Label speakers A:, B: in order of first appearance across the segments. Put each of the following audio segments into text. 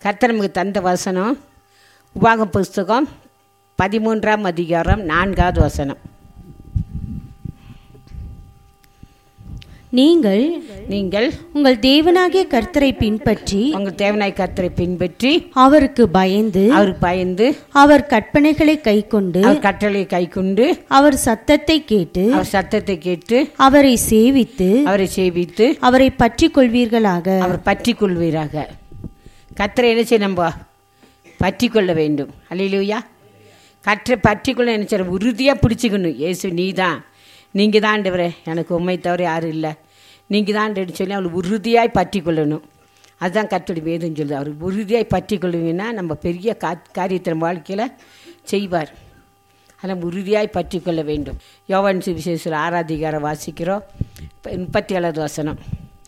A: கர்த்தர் நமக்கு தந்த வசனம் உபாக புஸ்தகம் பதிமூன்றாம் அதிகாரம் நான்காவது வசனம்
B: நீங்கள்
A: நீங்கள்
B: உங்கள் தேவனாகிய கர்த்தரை பின்பற்றி
A: உங்கள் தேவனாய் கர்த்தரை பின்பற்றி
B: அவருக்கு பயந்து
A: அவருக்கு பயந்து
B: அவர் கற்பனைகளை கைக்கொண்டு
A: அவர் கட்டளையை கைக்கொண்டு
B: அவர் சத்தத்தை கேட்டு
A: அவர் சத்தத்தை கேட்டு
B: அவரை சேவித்து
A: அவரை சேவித்து
B: அவரை பற்றி கொள்வீர்களாக
A: அவர் பற்றி கொள்வீராக கர்த்தரை என்ன செய்ய நம்ம பற்றி கொள்ள வேண்டும் அல்லையிலூயா கற்றை பற்றி கொள்ள என்ன செய்ய உறுதியாக பிடிச்சிக்கணும் இயேசு நீ தான் நீங்கள் தான் ஆண்டவரே எனக்கு உண்மை தவிர யாரும் இல்லை நீங்கள் தான் ஆண்டவர்னு சொல்லி அவளை உறுதியாய் பற்றி கொள்ளணும் அதுதான் கர்த்தருடைய வேதம் சொல்லுது அவர் உறுதியாய் பற்றி கொள்வீங்கன்னா நம்ம பெரிய கா காரியத்தை நம்ம வாழ்க்கையில் செய்வார் அதனால் உறுதியாய் பற்றி கொள்ள வேண்டும் யோவான் சுவிசேஷத்தில் ஆராதிகாரம் வாசிக்கிறோம் இப்ப முப்பத்தி ஏழாவது வசனம்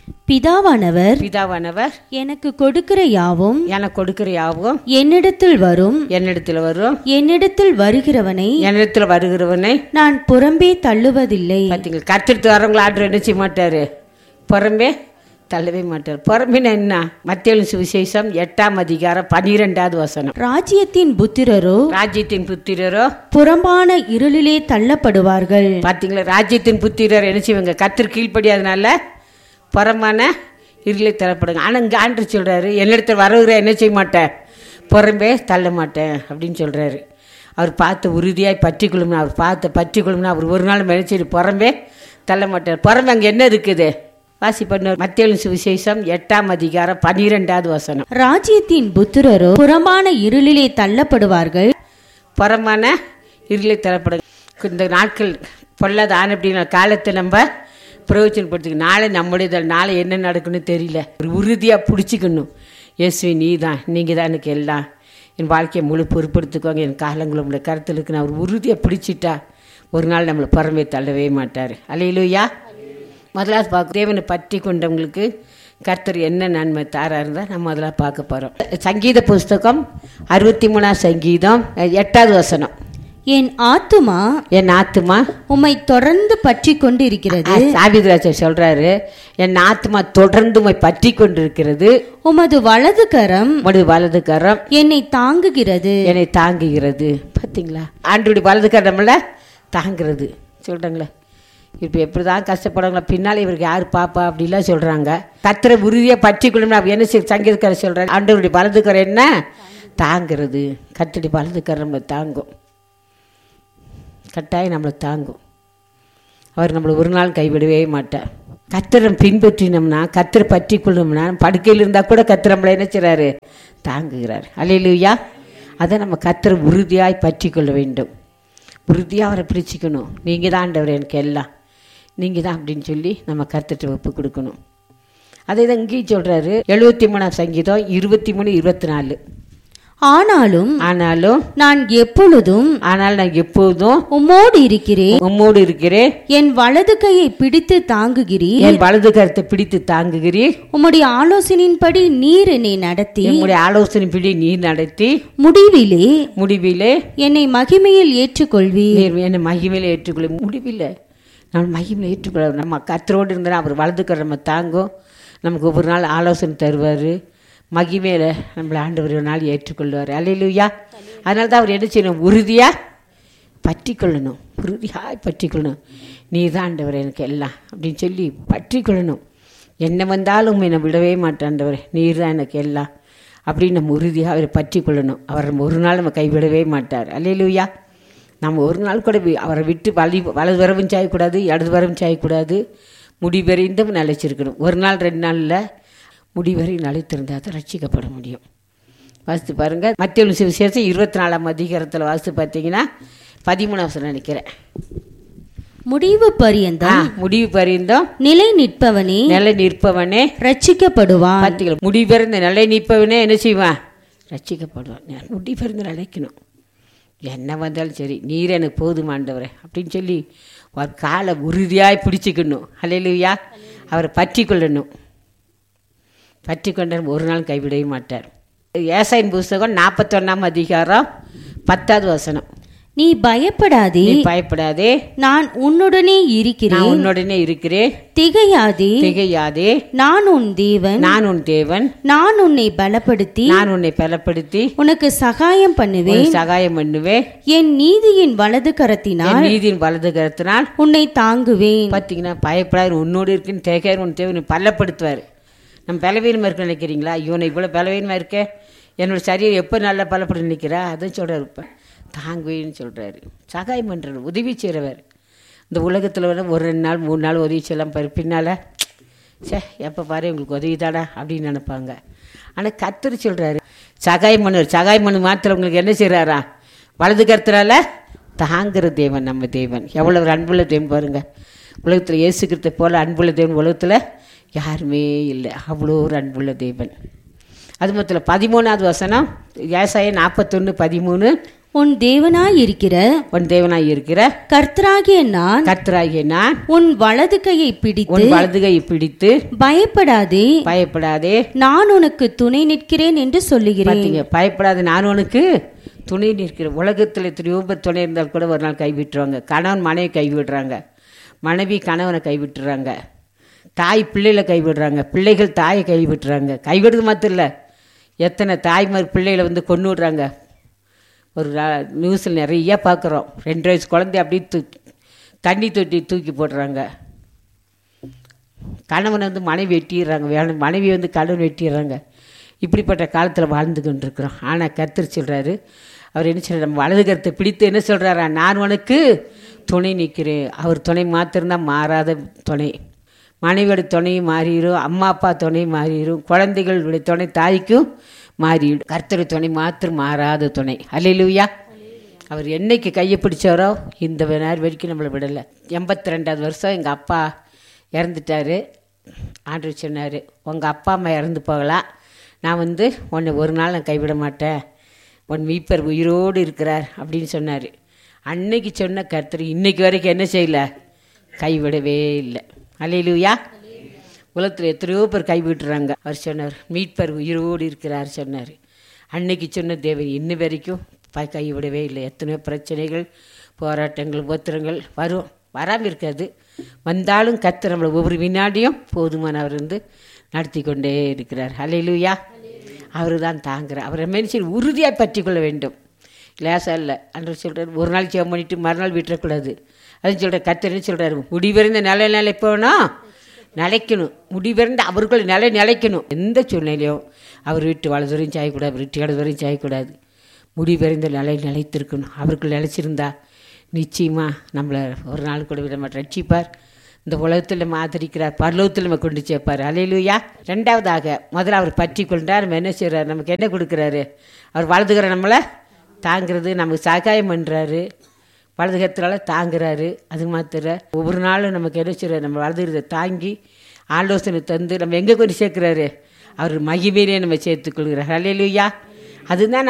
B: பிதாவானவர்
A: பிதாவானவர்
B: எனக்கு கொடுக்கிற யாவும்
A: எனக்கு கொடுக்கிற யாவும்
B: என்னிடத்தில் வரும்
A: என்னிடத்தில் வரும்
B: என்னிடத்தில் வருகிறவனை
A: என்னிடத்தில் வருகிறவனை
B: நான் புறம்பே தள்ளுவதில்லை
A: பார்த்தீங்களா கத்திரித்து வரவங்களை ஆர்டர் என்ன செய்ய மாட்டார் புறம்பே தள்ளவே மாட்டார் புறம்பின என்ன மத்திய சுவிசேஷம் எட்டாம் அதிகாரம் பனிரெண்டாவது வசனம்
B: ராஜ்யத்தின் புத்திரரோ
A: ராஜ்யத்தின் புத்திரரோ
B: புறம்பான இருளிலே தள்ளப்படுவார்கள்
A: பார்த்தீங்களா ராஜ்யத்தின் புத்திரர் என்ன செய்வாங்க கத்திர கீழ்ப்படியாதனால புறமான இருளை தரப்படுங்க ஆனால் இங்கே ஆண்டு சொல்கிறாரு என்னிடத்தில் வரவுகிற என்ன செய்ய மாட்டேன் புறம்பே தள்ள மாட்டேன் அப்படின்னு சொல்கிறாரு அவர் பார்த்து உறுதியாய் பற்றி கொள்ளும்னா அவர் பார்த்து பற்றி கொள்ளும்னா அவர் ஒரு நாள் நினைச்சிட்டு புறம்பே தள்ள மாட்டார் புறம்பே அங்கே என்ன இருக்குது வாசி பண்ண மத்திய சுவிசேஷம் எட்டாம் அதிகாரம் பன்னிரெண்டாவது வசனம்
B: ராஜ்யத்தின் புத்திரரோ புறம்பான இருளிலே தள்ளப்படுவார்கள்
A: புறமான இருளை தரப்படுங்க இந்த நாட்கள் பொல்லாத ஆன அப்படிங்கிற காலத்தை நம்ம பிரயோஜனப்படுத்திக்க நாளை நம்முடைய நாளை என்ன நடக்குன்னு தெரியல ஒரு உறுதியாக பிடிச்சிக்கணும் இயேசுவி நீ தான் நீங்கள் தான் எனக்கு எல்லாம் என் வாழ்க்கையை முழு பொறுப்படுத்திக்குவாங்க என் காலங்களை உங்களுடைய கருத்தில் இருக்கு நான் ஒரு உறுதியாக பிடிச்சிட்டா ஒரு நாள் நம்மளை புறமே தள்ளவே மாட்டார் அலையிலுயா முதலாவது பார்க்க தேவனை பற்றி கொண்டவங்களுக்கு கர்த்தர் என்ன நன்மை தாரா இருந்தால் நம்ம அதெல்லாம் பார்க்க போகிறோம் சங்கீத புஸ்தகம் அறுபத்தி மூணாம் சங்கீதம் எட்டாவது வசனம்
B: என் ஆத்துமா
A: என் ஆத்துமா
B: உம்மை தொடர்ந்து பற்றி கொண்டு இருக்கிறது
A: சாபித்ராஜர் சொல்றாரு என் ஆத்துமா தொடர்ந்து உம்மை பற்றி கொண்டிருக்கிறது
B: உமது வலது கரம்
A: உமது வலது கரம்
B: என்னை தாங்குகிறது
A: என்னை தாங்குகிறது பார்த்தீங்களா ஆண்டுடைய வலது கரம் நம்மள தாங்குறது சொல்றாங்களே இப்போ எப்படி தான் கஷ்டப்படுறாங்களா பின்னால் இவருக்கு யார் பாப்பா அப்படிலாம் சொல்கிறாங்க கத்திர உறுதியை பற்றி கொள்ளணும் அப்படி என்ன செய்~ சங்கீதக்காரர் சொல்கிறாரு ஆண்டவருடைய வலது கரம் என்ன தாங்கிறது கத்தடி வலது கரம் நம்மளை தாங்கும் கட்டாயம் நம்மளை தாங்கும் அவர் நம்மளை ஒரு நாள் கைவிடவே மாட்டார் கத்திரம் பின்பற்றினோம்னா கத்திர பற்றி கொள்ளணும்னா படுக்கையில் இருந்தால் கூட கத்திர நம்மளை என்ன செய்றாரு தாங்குகிறார் அல்லையிலுயா அதை நம்ம கத்திர உறுதியாய் பற்றி கொள்ள வேண்டும் உறுதியாக அவரை பிடிச்சிக்கணும் நீங்கள் தான் ஆண்டவர் எனக்கு எல்லாம் நீங்கள் தான் அப்படின்னு சொல்லி நம்ம கருத்துட்டு ஒப்பு கொடுக்கணும் அதே தான் இங்கேயும் சொல்கிறாரு எழுபத்தி மூணாம் சங்கீதம் இருபத்தி மூணு இருபத்தி நாலு
B: ஆனாலும்
A: ஆனாலும்
B: நான் எப்பொழுதும்
A: ஆனால் நான் எப்போதும்
B: உம்மோடு இருக்கிறேன்
A: உம்மோடு இருக்கிறேன்
B: என் வலது கையை பிடித்து தாங்குகிறீர்
A: என் வலது கருத்தை பிடித்து தாங்குகிறீர்
B: உம்முடைய ஆலோசனையின்படி நீர் என்னை நடத்தி
A: என்னுடைய ஆலோசனைப்படி நீர் நடத்தி
B: முடிவிலே
A: முடிவிலே
B: என்னை மகிமையில் ஏற்றுக்கொள்வீர்
A: நீர் என்னை மகிமையில் ஏற்றுக்கொள்ள முடிவில்லை நம்ம மகிமையில் ஏற்றுக்கொள்ள நம்ம கத்தரோடு இருந்தால் அவர் வலதுக்கிற நம்ம தாங்கும் நமக்கு ஒவ்வொரு நாள் ஆலோசனை தருவார் மகிமையில் நம்மளை ஆண்டவர் ஒரு நாள் ஏற்றுக்கொள்வார் அல்லையிலுயா அதனால தான் அவர் என்ன செய்யணும் உறுதியாக பற்றி கொள்ளணும் உறுதியாக பற்றி கொள்ளணும் நீ தான் ஆண்டவர் எனக்கு எல்லாம் அப்படின்னு சொல்லி பற்றி கொள்ளணும் என்ன வந்தாலும் என்னை விடவே மாட்டாண்டவர் நீர் தான் எனக்கு எல்லாம் அப்படின்னு நம்ம உறுதியாக அவரை பற்றி கொள்ளணும் அவர் நம்ம ஒரு நாள் நம்ம கைவிடவே மாட்டார் அல்லையிலுயா நம்ம ஒரு நாள் கூட வி- அவரை விட்டு வலி வலது வரவும் சாயக்கூடாது இடது வரவும் சாயக்கூடாது முடிவரைந்தும் நிலைச்சிருக்கணும் ஒரு நாள் ரெண்டு நாளில் முடிவரை நிலைத்திருந்தால் தான் ரட்சிக்கப்பட முடியும் வாசித்து பாருங்கள் மத்திய விசேஷம் இருபத்தி நாலாம் அதிகாரத்தில் வாசித்து பார்த்தீங்கன்னா பதிமூணாம் வசனம் நினைக்கிறேன்
B: முடிவு
A: ஆ,
B: பரியந்தம்
A: முடிவு பரிந்தும்
B: நிலை நிற்பவனே
A: நிலை நிற்பவனே
B: ரட்சிக்கப்படுவான்
A: பார்த்தீங்களா முடிவெறிந்த நிலை நிற்பவனே என்ன செய்வான் ரட்சிக்கப்படுவான் முடிவெறிந்து நிலைக்கணும் என்ன வந்தாலும் சரி நீர் எனக்கு போதுமாண்டவரே அப்படின்னு சொல்லி ஒரு காலை உறுதியாய் பிடிச்சிக்கணும் அல்லையா அவரை பற்றி கொள்ளணும் பற்றி கொண்டார் ஒரு நாள் கைவிடவே மாட்டார் ஏசாயின் புஸ்தகம் நாற்பத்தொன்னாம் அதிகாரம் பத்தாவது வசனம்
B: நீ பயப்படாதே
A: நீ பயப்படாதே
B: நான் உன்னுடனே இருக்கிறேன்
A: நான் உன்னுடனே இருக்கிறேன்
B: திகையாதே
A: திகையாதே
B: நான் உன் தேவன்
A: நான் உன் தேவன்
B: நான் உன்னை பலப்படுத்தி
A: நான் உன்னை பலப்படுத்தி
B: உனக்கு சகாயம் பண்ணுவேன்
A: உனக்கு சகாயம் பண்ணுவேன்
B: என் நீதியின் வலது கரத்தினால்
A: என் நீதியின் வலது கருத்தினால்
B: உன்னை தாங்குவேன்
A: பார்த்தீங்கன்னா பயப்படாது உன்னோடு இருக்குன்னு தேகார் உன் தேவனை பலப்படுத்துவார் நம்ம பலவீனமாக இருக்க நினைக்கிறீங்களா இவனை இவ்வளோ பலவீனமாக இருக்கே என்னோட சரீரம் எப்போ நல்லா பலப்பட நிற்கிறா அதுவும் சொல்கிறார் இப்போ தாங்குவேன்னு சொல்கிறாரு சகாயம் பண்ணுறாரு உதவி செய்கிறவர் இந்த உலகத்தில் வந்து ஒரு ரெண்டு நாள் மூணு நாள் உதவி செய்யலாம் பாரு பின்னால் சே எப்போ பாரு உங்களுக்கு உதவி தாடா அப்படின்னு நினைப்பாங்க ஆனால் கத்தர் சொல்கிறாரு சகாயம் பண்ணுவார் சகாயம் பண்ணு மாத்திரம் உங்களுக்கு என்ன செய்கிறாரா வலது கருத்துறால தாங்குற தேவன் நம்ம தேவன் எவ்வளோ ஒரு அன்புள்ள தேவன் பாருங்க உலகத்தில் இயேசுக்கிறத போல அன்புள்ள தேவன் உலகத்தில் யாருமே இல்லை அவ்வளோ ஒரு அன்புள்ள தேவன் அது மொத்தத்தில் பதிமூணாவது வசனம் ஏசாய நாற்பத்தொன்று பதிமூணு
B: உன் தேவனாய் இருக்கிற
A: உன் தேவனாய் இருக்கிற
B: கர்த்தராகிய நான்
A: கர்த்தராகிய நான்
B: உன் வலது கையை பிடித்து
A: உன் வலதுகை பிடித்து
B: பயப்படாதே
A: பயப்படாதே
B: நான் உனக்கு துணை நிற்கிறேன் என்று சொல்லுகிறேன்
A: பார்த்தீங்க பயப்படாத நான் உனக்கு துணை நிற்கிறேன் உலகத்தில் எத்தனையோ பேர் துணை இருந்தால் கூட ஒரு நாள் கைவிட்டுருவாங்க கணவன் மனைவி கைவிடுறாங்க மனைவி கணவனை கைவிட்டுறாங்க தாய் பிள்ளைகளை கைவிடுறாங்க பிள்ளைகள் தாயை கைவிட்டுறாங்க கைவிடுறது மாத்திரம் இல்லை எத்தனை தாய்மார் பிள்ளைகளை வந்து கொண்டு விடுறாங்க ஒரு நியூஸில் நிறைய பார்க்குறோம் ரெண்டு வயசு குழந்தை அப்படியே தூ தண்ணி தொட்டி தூக்கி போடுறாங்க கணவனை வந்து மனைவி வெட்டிடுறாங்க வேணும் மனைவி வந்து கணவன் வெட்டிடுறாங்க இப்படிப்பட்ட காலத்தில் வாழ்ந்து கொண்டிருக்கிறோம் ஆனால் கர்த்தர் சொல்கிறாரு அவர் என்ன சொல்கிறார் நம்ம வலது கருத்தை பிடித்து என்ன சொல்கிறாரா நான் உனக்கு துணை நிற்கிறேன் அவர் துணை மாத்திரம்தான் மாறாத துணை மனைவியோட துணையும் மாறிடும் அம்மா அப்பா துணை மாறிடும் குழந்தைகளுடைய துணை தாய்க்கும் மாறிடும் கர்த்தருடைய துணை மாத்திரம் மாறாத துணை அல்லையிலுயா அவர் என்னைக்கு கையை பிடிச்சாரோ இந்த நேரம் வரைக்கும் நம்மளை விடலை எண்பத்தி ரெண்டாவது வருஷம் எங்கள் அப்பா இறந்துட்டாரு ஆண்டவர் சொன்னார் உங்கள் அப்பா அம்மா இறந்து போகலாம் நான் வந்து உன்னை ஒரு நாள் நான் கைவிட மாட்டேன் உன் மீப்பர் உயிரோடு இருக்கிறார் அப்படின்னு சொன்னார் அன்னைக்கு சொன்ன கர்த்தர் இன்னைக்கு வரைக்கும் என்ன செய்யல கைவிடவே இல்லை அலையிலுயா உலகத்தில் எத்தனையோ பேர் கைவிட்டுறாங்க அவர் சொன்னார் மீட்பர் உயிரோடு இருக்கிறார் சொன்னார் அன்னைக்கு சொன்ன தேவன் இன்ன வரைக்கும் ப கைவிடவே இல்லை எத்தனையோ பிரச்சனைகள் போராட்டங்கள் உபத்திரங்கள் வரும் வராமல் இருக்காது வந்தாலும் கத்து நம்மளை ஒவ்வொரு வினாடியும் போதுமானவர் வந்து நடத்தி கொண்டே இருக்கிறார் அலையிலுயா அவர் தான் தாங்குறார் அவரை மனுஷன் உறுதியாக பற்றி கொள்ள வேண்டும் லேசாக இல்லை அன்று சொல்கிறார் ஒரு நாள் ஜெபம் பண்ணிட்டு மறுநாள் விட்டுறக்கூடாது அதுன்னு சொல்கிற கத்தர்னு சொல்கிறாரு முடிவிருந்த நிலை நிலை போனால் நிலைக்கணும் முடிவிருந்த அவர்கள் நிலை நிலைக்கணும் எந்த சூழ்நிலையும் அவர் வீட்டு வலதுவரையும் சாயக்கூடாது அவர் வீட்டு இடதுவரையும் சாயக்கூடாது முடிவிருந்த நிலை நிலைத்திருக்கணும் அவர்கள் நிலைச்சிருந்தா நிச்சயமாக நம்மளை ஒரு நாள் கூட விட மாட்டோம் ரட்சிப்பார் இந்த உலகத்தில் நம்ம ஆதரிக்கிறார் பரலோகத்தில் நம்ம கொண்டு சேர்ப்பார் அலையிலுயா ரெண்டாவதாக முதல்ல அவர் பற்றி கொண்டார் நம்ம என்ன செய்கிறார் நமக்கு என்ன கொடுக்குறாரு அவர் வலதுகிற நம்மளை தாங்கிறது நமக்கு சகாயம் பண்ணுறாரு வலதுகத்தினால தாங்குறாரு அது மாத்திர ஒவ்வொரு நாளும் நமக்கு என்ன செய்கிறார் நம்ம வலதுகிறத தாங்கி ஆலோசனை தந்து நம்ம எங்கே கொண்டு சேர்க்குறாரு அவர் மகிமையிலே நம்ம சேர்த்துக்கொள்கிறார் அலையிலுயா அதுதான்